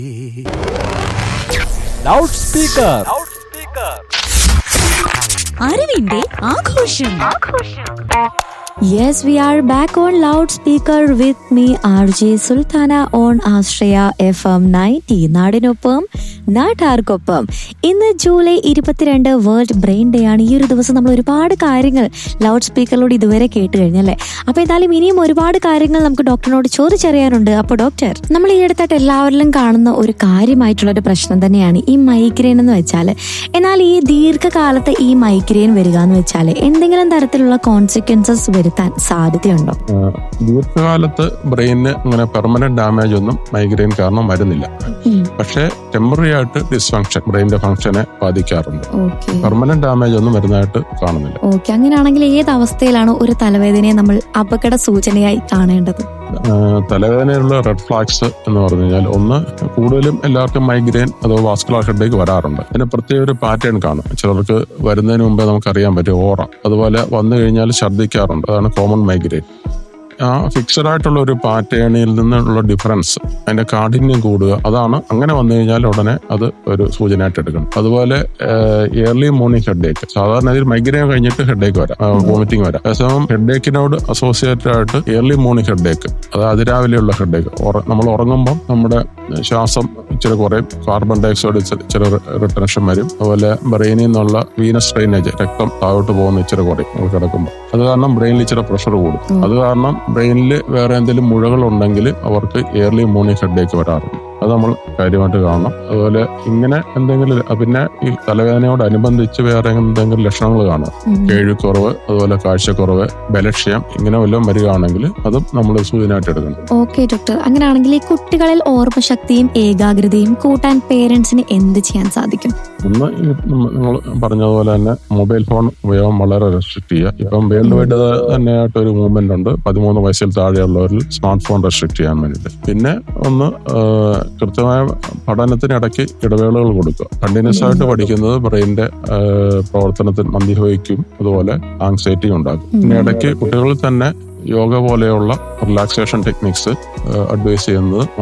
Loud speaker അറിവിന്റെ ആഘോഷം Yes, we are back on loudspeaker with me, RJ Sultana on Astraya FM 90. നാടിനൊപ്പം നാട്ടാർക്കൊപ്പം ഇന്ന് ജൂലൈ ഇരുപത്തിരണ്ട് വേൾഡ് ബ്രെയിൻ ഡേ ആണ് ഈ ഒരു ദിവസം നമ്മൾ ഒരുപാട് കാര്യങ്ങൾ ലൗഡ് സ്പീക്കറിലൂടെ ഇതുവരെ കേട്ട് കഴിഞ്ഞല്ലേ അപ്പൊ എന്തായാലും ഇനിയും ഒരുപാട് കാര്യങ്ങൾ നമുക്ക് ഡോക്ടറിനോട് ചോദിച്ചറിയാനുണ്ട് അപ്പൊ ഡോക്ടർ നമ്മൾ ഈ അടുത്തായിട്ട് എല്ലാവരിലും കാണുന്ന ഒരു കാര്യമായിട്ടുള്ള ഒരു പ്രശ്നം തന്നെയാണ് ഈ മൈഗ്രെയിൻ എന്ന് വെച്ചാൽ എന്നാൽ ഈ ദീർഘകാലത്ത് ഈ മൈഗ്രെയിൻ വരിക എന്ന് വെച്ചാൽ എന്തെങ്കിലും തരത്തിലുള്ള കോൺസിക്വൻസസ് വരുത്താൻ സാധ്യതയുണ്ടോ ആഹ് ദീർഘകാലത്ത് ബ്രെയിനിന് അങ്ങനെ പെർമനന്റ് ഡാമേജ് ഒന്നും മൈഗ്രെയിൻ കാരണം വരുന്നില്ല ഉം. പക്ഷേ ടെമ്പററി ആയിട്ട് ഡിസ്ഫങ്ഷൻ ബ്രെയിനിന്റെ ഫംഗ്ഷനെ ബാധിക്കാറുണ്ട് ഓക്കെ പെർമനന്റ് ഡാമേജ് ഒന്നും വരുന്നതായിട്ട് കാണുന്നില്ല ഓക്കെ അങ്ങനെയാണെങ്കിൽ ഏത് അവസ്ഥയിലാണ് ഒരു തലവേദനയെ നമ്മൾ അപകട സൂചനയായി കാണേണ്ടത് ആഹ് തലവേദനയുള്ള റെഡ് ഫ്ലാഗ്സ് എന്ന് പറഞ്ഞു കഴിഞ്ഞാൽ ഒന്ന് കൂടുതലും എല്ലാവർക്കും മൈഗ്രെയിൻ അഥവാ വാസ്കുലർ ഹെഡേക്ക് വരാറുണ്ട് അതിന് പ്രത്യേക ഒരു പാറ്റേൺ കാണും ചിലർക്ക് വരുന്നതിന് മുമ്പേ നമുക്കറിയാൻ പറ്റും ഓറ അതുപോലെ വന്നു കഴിഞ്ഞാൽ ഛർദ്ദിക്കാറുണ്ട് അതാണ് കോമൺ മൈഗ്രെയിൻ ആ ഫിക്സഡ് ആയിട്ടുള്ള ഒരു പാറ്റേണിൽ നിന്നുള്ള ഡിഫറൻസ് അതിന്റെ കാഠിന്യം കൂടുക അതാണ് അങ്ങനെ വന്നു കഴിഞ്ഞാൽ ഉടനെ അത് ഒരു സൂചനയായിട്ട് എടുക്കണം അതുപോലെ ഇയർലി മോർണിംഗ് ഹെഡേക്ക് സാധാരണ ഇതിൽ മൈഗ്രെയിൻ കഴിഞ്ഞിട്ട് ഹെഡേക്ക് വരാം വോമിറ്റിംഗ് വരാം അതേസമയം ഹെഡേക്കിനോട് അസോസിയേറ്റഡ് ആയിട്ട് ഇയർലി മോർണിംഗ് ഹെഡേക്ക് അത് അതിരാവിലെയുള്ള ഹെഡേക്ക് നമ്മൾ ഉറങ്ങുമ്പോൾ നമ്മുടെ ശ്വാസം ഇച്ചിരി കുറയും കാർബൺ ഡയോക്സൈഡ് ഇച്ചിരി റിട്ടൻഷൻ വരും അതുപോലെ ബ്രെയിനിൽ നിന്നുള്ള വീനസ് ഡ്രെയിനേജ് രക്തം താഴോട്ട് പോകുന്ന ഇച്ചിരി കുറയും നമ്മൾ കിടക്കുമ്പോൾ അത് കാരണം ബ്രെയിനിൽ ഇച്ചിരി പ്രഷർ കൂടും അത് കാരണം ബ്രെയിനിൽ വേറെ എന്തെങ്കിലും മുഴകൾ ഉണ്ടെങ്കിൽ അവർക്ക് ഇയർലി മോർണിംഗ് ഹെഡേക്ക് വരാറുണ്ട് അത് നമ്മൾ കാര്യമായിട്ട് കാണണം അതുപോലെ ഇങ്ങനെ എന്തെങ്കിലും അഹ് പിന്നെ ഈ തലവേദനയോടനുബന്ധിച്ച് വേറെ എന്തെങ്കിലും ലക്ഷണങ്ങൾ കാണുക കേൾവിക്കുറവ് അതുപോലെ കാഴ്ചക്കുറവ് ബലക്ഷ്യം ഇങ്ങനെ വല്ലതും വരികയാണെങ്കിൽ അതും നമ്മൾ സൂചനയായിട്ട് എടുക്കണം ഓക്കെ ഡോക്ടർ അങ്ങനെയാണെങ്കിൽ ഈ കുട്ടികളിൽ ഓർമ്മശക്തിയും ഏകാഗ്രതയും കൂട്ടാൻ പേരൻസിന് എന്ത് ചെയ്യാൻ സാധിക്കും ഒന്ന് ഈ നമ്മ- നിങ്ങൾ പറഞ്ഞതുപോലെ തന്നെ മൊബൈൽ ഫോൺ ഉപയോഗം വളരെ റെസ്ട്രിക്ട് ചെയ്യുക ഇപ്പം വേൾഡ് വൈഡ് തന്നെയായിട്ട് ഒരു മൂവ്മെന്റ് ഉണ്ട് പതിമൂന്ന് വയസ്സിൽ താഴെയുള്ളവരിൽ സ്മാർട്ട് ഫോൺ റെസ്ട്രിക്ട് ചെയ്യാൻ വേണ്ടിയിട്ട് പിന്നെ ഒന്ന് ആ, കൃത്യമായ പഠനത്തിനിടയ്ക്ക് ഇടവേളകൾ കൊടുക്കുക കണ്ടിന്യൂസ് ആയിട്ട് പഠിക്കുന്നത് ബ്രെയിനിന്റെ ആ, പ്രവർത്തനത്തിൽ മന്ദിഭവിക്കും അതുപോലെ ആങ്സൈറ്റി ഉണ്ടാക്കും പിന്നെ ഇടയ്ക്ക് കുട്ടികളിൽ തന്നെ യോഗ പോലെയുള്ള റിലാക്സേഷൻ ടെക്നിക്സ് അഡ്വൈസ് ചെയ്യുന്നത്